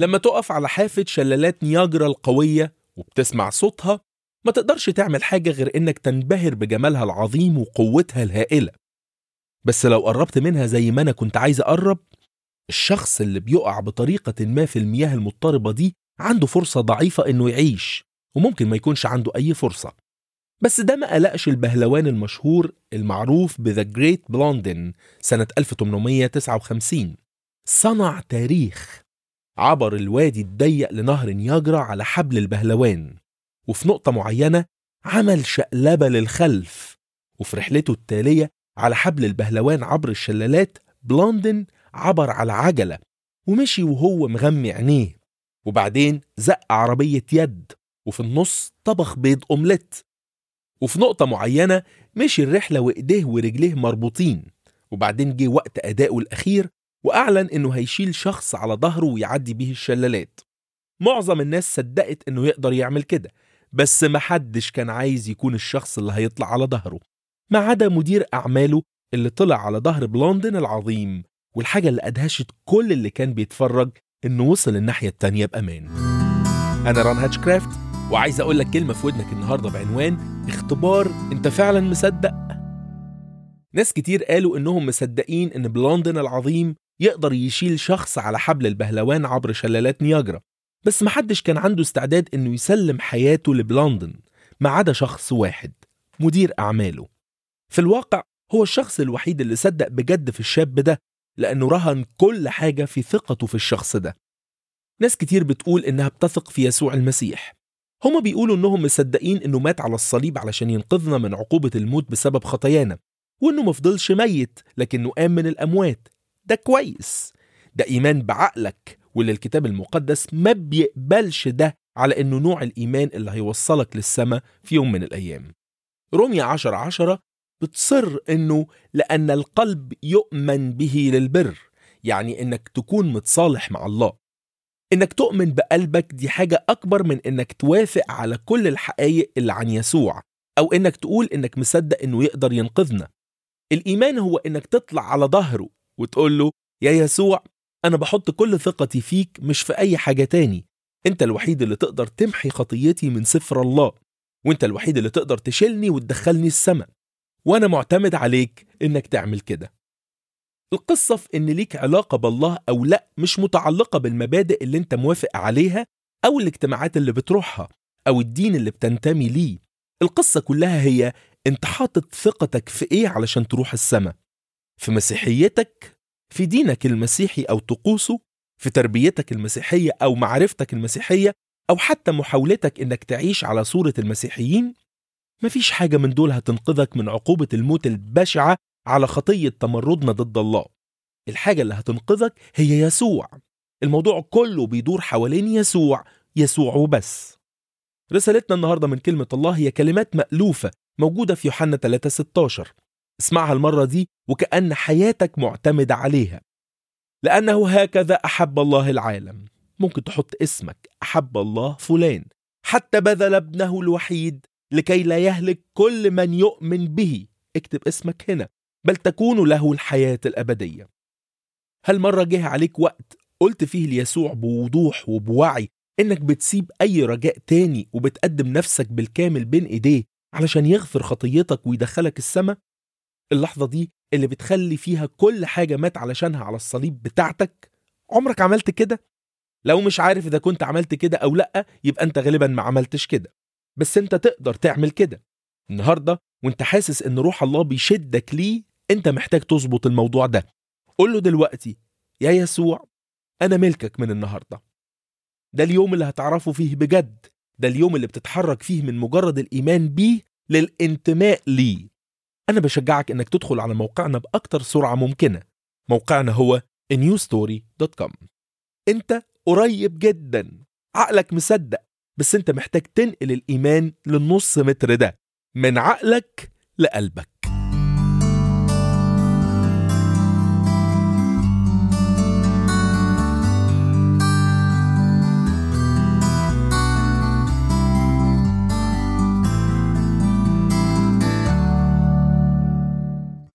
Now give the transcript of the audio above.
لما تقف على حافة شلالات نياجرا القوية وبتسمع صوتها ما تقدرش تعمل حاجة غير إنك تنبهر بجمالها العظيم وقوتها الهائلة بس لو قربت منها زي ما أنا كنت عايز أقرب الشخص اللي بيقع بطريقة ما في المياه المضطربة دي عنده فرصة ضعيفة إنه يعيش وممكن ما يكونش عنده أي فرصة بس ده ما قلقش البهلوان المشهور المعروف بذا جريت بلوندن سنة 1859 صنع تاريخ عبر الوادي الضيق لنهر نياجرا على حبل البهلوان وفي نقطة معينة عمل شقلبة للخلف وفي رحلته التالية على حبل البهلوان عبر الشلالات بلوندن عبر على عجلة ومشي وهو مغمي عينيه وبعدين زق عربية يد وفي النص طبخ بيض أومليت وفي نقطة معينة مشي الرحلة وإيديه ورجليه مربوطين وبعدين جه وقت أدائه الأخير وأعلن إنه هيشيل شخص على ظهره ويعدي بيه الشلالات معظم الناس صدقت إنه يقدر يعمل كده بس محدش كان عايز يكون الشخص اللي هيطلع على ظهره ما عدا مدير أعماله اللي طلع على ظهر بلوندن العظيم والحاجة اللي أدهشت كل اللي كان بيتفرج إنه وصل الناحية التانية بأمان أنا ران هاتشكرافت وعايز أقول لك كلمة في ودنك النهاردة بعنوان اختبار أنت فعلا مصدق ناس كتير قالوا إنهم مصدقين إن بلوندن العظيم يقدر يشيل شخص على حبل البهلوان عبر شلالات نياجرا بس محدش كان عنده استعداد إنه يسلم حياته لبلوندن ما عدا شخص واحد مدير أعماله في الواقع هو الشخص الوحيد اللي صدق بجد في الشاب ده لأنه رهن كل حاجة في ثقته في الشخص ده ناس كتير بتقول إنها بتثق في يسوع المسيح هما بيقولوا إنهم مصدقين إنه مات على الصليب علشان ينقذنا من عقوبة الموت بسبب خطايانا وإنه مفضلش ميت لكنه قام من الأموات ده كويس ده إيمان بعقلك واللي الكتاب المقدس ما بيقبلش ده على إنه نوع الإيمان اللي هيوصلك للسماء في يوم من الأيام روميا عشر عشرة بتصر إنه لأن القلب يؤمن به للبر يعني إنك تكون متصالح مع الله إنك تؤمن بقلبك دي حاجة أكبر من إنك توافق على كل الحقائق اللي عن يسوع أو إنك تقول إنك مصدق إنه يقدر ينقذنا الإيمان هو إنك تطلع على ظهره وتقول له يا يسوع أنا بحط كل ثقتي فيك مش في أي حاجة تاني أنت الوحيد اللي تقدر تمحي خطيتي من سفر الله وأنت الوحيد اللي تقدر تشيلني وتدخلني السماء وأنا معتمد عليك إنك تعمل كده القصة في إن ليك علاقة بالله أو لأ مش متعلقة بالمبادئ اللي أنت موافق عليها أو الاجتماعات اللي بتروحها أو الدين اللي بتنتمي ليه القصة كلها هي أنت حاطط ثقتك في إيه علشان تروح السماء في مسيحيتك في دينك المسيحي أو طقوسه في تربيتك المسيحية أو معرفتك المسيحية أو حتى محاولتك إنك تعيش على صورة المسيحيين مفيش حاجة من دول هتنقذك من عقوبة الموت البشعة على خطية تمردنا ضد الله الحاجة اللي هتنقذك هي يسوع الموضوع كله بيدور حوالين يسوع يسوع وبس رسالتنا النهاردة من كلمة الله هي كلمات مألوفة موجودة في يوحنا 3:16 اسمعها المرة دي وكأن حياتك معتمدة عليها لأنه هكذا أحب الله العالم ممكن تحط اسمك أحب الله فلان حتى بذل ابنه الوحيد لكي لا يهلك كل من يؤمن به اكتب اسمك هنا بل تكون له الحياة الأبدية هل مرة جه عليك وقت قلت فيه ليسوع بوضوح وبوعي إنك بتسيب أي رجاء تاني وبتقدم نفسك بالكامل بين إيديه علشان يغفر خطيتك ويدخلك السماء اللحظة دي اللي بتخلي فيها كل حاجة مات علشانها على الصليب بتاعتك عمرك عملت كده؟ لو مش عارف إذا كنت عملت كده أو لأ يبقى أنت غالبا ما عملتش كده بس أنت تقدر تعمل كده النهاردة وانت حاسس ان روح الله بيشدك ليه انت محتاج تظبط الموضوع ده قول له دلوقتي يا يسوع انا ملكك من النهارده ده اليوم اللي هتعرفه فيه بجد ده اليوم اللي بتتحرك فيه من مجرد الايمان بيه للانتماء ليه انا بشجعك انك تدخل على موقعنا باكتر سرعه ممكنه موقعنا هو newstory.com انت قريب جدا عقلك مصدق بس انت محتاج تنقل الايمان للنص متر ده من عقلك لقلبك